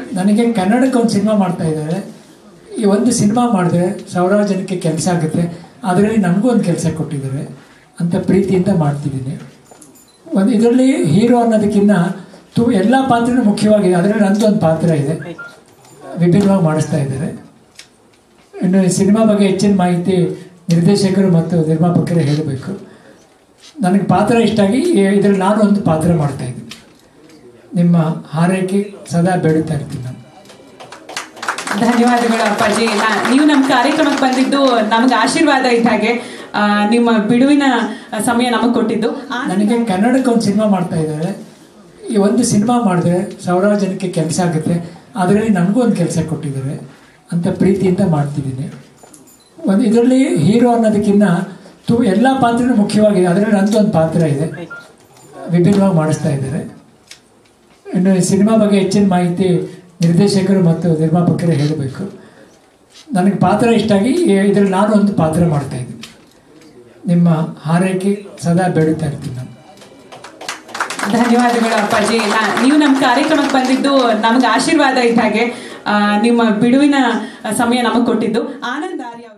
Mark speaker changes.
Speaker 1: ನನಗೆ ಕನ್ನಡಕ್ಕೆ ಒಂದು ಸಿನಿಮಾ ಮಾಡ್ತಾ ಇದ್ದಾರೆ ಈ ಒಂದು ಸಿನಿಮಾ ಮಾಡಿದ್ರೆ ಸಾವಿರಾರು ಜನಕ್ಕೆ ಕೆಲಸ ಆಗುತ್ತೆ ಅದರಲ್ಲಿ ನನಗೂ ಒಂದು ಕೆಲಸ ಕೊಟ್ಟಿದ್ದಾರೆ ಅಂತ ಪ್ರೀತಿಯಿಂದ ಮಾಡ್ತಿದ್ದೀನಿ ಒಂದು ಇದರಲ್ಲಿ ಹೀರೋ ಅನ್ನೋದಕ್ಕಿಂತ ತು ಎಲ್ಲ ಪಾತ್ರನೂ ಮುಖ್ಯವಾಗಿದೆ ಅದರಲ್ಲಿ ನಂದು ಒಂದು ಪಾತ್ರ ಇದೆ ವಿಭಿನ್ನವಾಗಿ ಮಾಡಿಸ್ತಾ ಇದ್ದಾರೆ ಇನ್ನು ಈ ಸಿನಿಮಾ ಬಗ್ಗೆ ಹೆಚ್ಚಿನ ಮಾಹಿತಿ ನಿರ್ದೇಶಕರು ಮತ್ತು ನಿರ್ಮಾಪಕರೇ ಹೇಳಬೇಕು ನನಗೆ ಪಾತ್ರ ಇಷ್ಟ ಆಗಿ ಇದರಲ್ಲಿ ನಾನು ಒಂದು ಪಾತ್ರ ಮಾಡ್ತಾ ಇದ್ದೀನಿ ನಿಮ್ಮ ಹಾರೈಕೆ ಸದಾ ಬೇಡುತ್ತಾ ಇರ್ತೀನಿ ನಾನು
Speaker 2: ಧನ್ಯವಾದಗಳು ಅಪ್ಪಾಜಿ ನಾ- ನೀವು ನಮ್ಮ ಕಾರ್ಯಕ್ರಮಕ್ಕೆ ಬಂದಿದ್ದು ನಮ್ಗೆ ಆಶೀರ್ವಾದ ಇದ್ದ ಹಾಗೆ ಆ, ನಿಮ್ಮ ಬಿಡುವಿನ ಸಮಯ ನಮಗೆ ಕೊಟ್ಟಿದ್ದು ಆ-
Speaker 1: ನನಗೆ ಕನ್ನಡಕ್ಕೆ ಒಂದು ಸಿನಿಮಾ ಮಾಡ್ತಾ ಇದ್ದಾರೆ ಈ ಒಂದು ಸಿನಿಮಾ ಮಾಡಿದ್ರೆ ಸಾವಿರಾರು ಜನಕ್ಕೆ ಕೆಲಸ ಆಗುತ್ತೆ ಅದರಲ್ಲಿ ನನಗೂ ಒಂದು ಕೆಲಸ ಕೊಟ್ಟಿದ್ದಾರೆ ಅಂತ ಪ್ರೀತಿಯಿಂದ ಮಾಡ್ತಿದ್ದೀನಿ ಒಂದು ಇದರಲ್ಲಿ ಹೀರೋ ಅನ್ನೋದಕ್ಕಿಂತ ತು ಎಲ್ಲ ಪಾತ್ರನೂ ಮುಖ್ಯವಾಗಿದೆ ಅದರಲ್ಲಿ ನಂದು ಒಂದು ಪಾತ್ರ ಇದೆ ವಿಭಿನ್ನವಾಗಿ ಮಾಡಿಸ್ತಾ ಇದ್ದಾರೆ ಇನ್ನು ಈ ಸಿನಿಮಾ ಬಗ್ಗೆ ಹೆಚ್ಚಿನ ಮಾಹಿತಿ ನಿರ್ದೇಶಕರು ಮತ್ತು ನಿರ್ಮಾಪಕರೇ ಹೇಳಬೇಕು ನನಗೆ ಪಾತ್ರ ಇಷ್ಟ ಆಗಿ ಇದರಲ್ಲಿ ನಾನು ಒಂದು ಪಾತ್ರ ಮಾಡ್ತಾ ಇದ್ದೀನಿ ನಿಮ್ಮ ಹಾರೈಕೆ ಸದಾ ಬೇಡುತ್ತಾ ಇರ್ತೀನಿ ನಾನು
Speaker 2: ಧನ್ಯವಾದಗಳು ಅಪ್ಪಾಜಿ ನಾ- ನೀವು ನಮ್ಮ ಕಾರ್ಯಕ್ರಮಕ್ಕೆ ಬಂದಿದ್ದು ನಮ್ಗೆ ಆಶೀರ್ವಾದ ಇದ್ದ ಹಾಗೆ ಆ, ನಿಮ್ಮ ಬಿಡುವಿನ ಸಮಯ ನಮಗೆ ಕೊಟ್ಟಿದ್ದು ಆನಂದ್ ಆರ್ಯ